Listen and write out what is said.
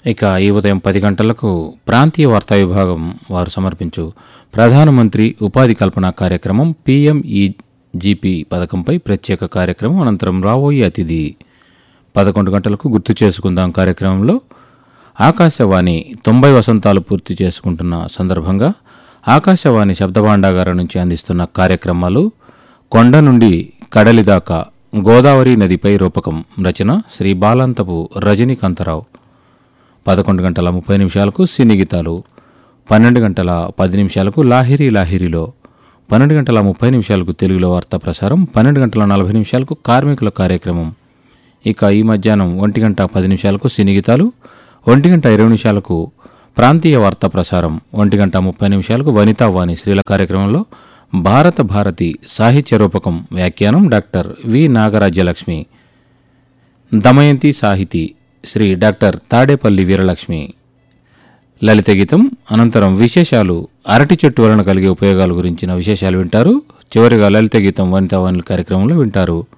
ఇక ఈ ఉదయం పది గంటలకు ప్రాంతీయ వార్తా విభాగం వారు సమర్పించు ప్రధానమంత్రి ఉపాధి కల్పన కార్యక్రమం పీఎంఈజీపీ పథకంపై ప్రత్యేక కార్యక్రమం అనంతరం రాబోయే అతిథి పదకొండు గంటలకు గుర్తు చేసుకుందాం కార్యక్రమంలో ఆకాశవాణి తొంభై వసంతాలు పూర్తి చేసుకుంటున్న సందర్భంగా ఆకాశవాణి శబ్దభాండాగారం నుంచి అందిస్తున్న కార్యక్రమాలు కొండ నుండి కడలి దాకా గోదావరి నదిపై రూపకం రచన శ్రీ బాలాంతపు రజనీకాంతరావు పదకొండు గంటల ముప్పై నిమిషాలకు సినీ గీతాలు పన్నెండు గంటల పది నిమిషాలకు లాహిరి లాహిరిలో పన్నెండు గంటల ముప్పై నిమిషాలకు తెలుగులో వార్తా ప్రసారం పన్నెండు గంటల నలభై నిమిషాలకు కార్మికుల కార్యక్రమం ఇక ఈ మధ్యాహ్నం ఒంటి గంట పది నిమిషాలకు సినీ గీతాలు ఒంటి గంట ఇరవై నిమిషాలకు ప్రాంతీయ వార్తా ప్రసారం ఒంటి గంట ముప్పై నిమిషాలకు వనితా వాణి స్త్రీల కార్యక్రమంలో భారత భారతి సాహిత్య రూపకం వ్యాఖ్యానం doctor V Nagarajyalakshmi Damayanti Sahiti Sri doctor Tadepalli Veeralakshmi Lalitha గీతం అనంతరం విశేషాలు అరటి చెట్టు వలన కలిగే ఉపయోగాల గురించిన విశేషాలు వింటారు చివరిగా లలిత గీతం వనితా వాణి కార్యక్రమంలో వింటారు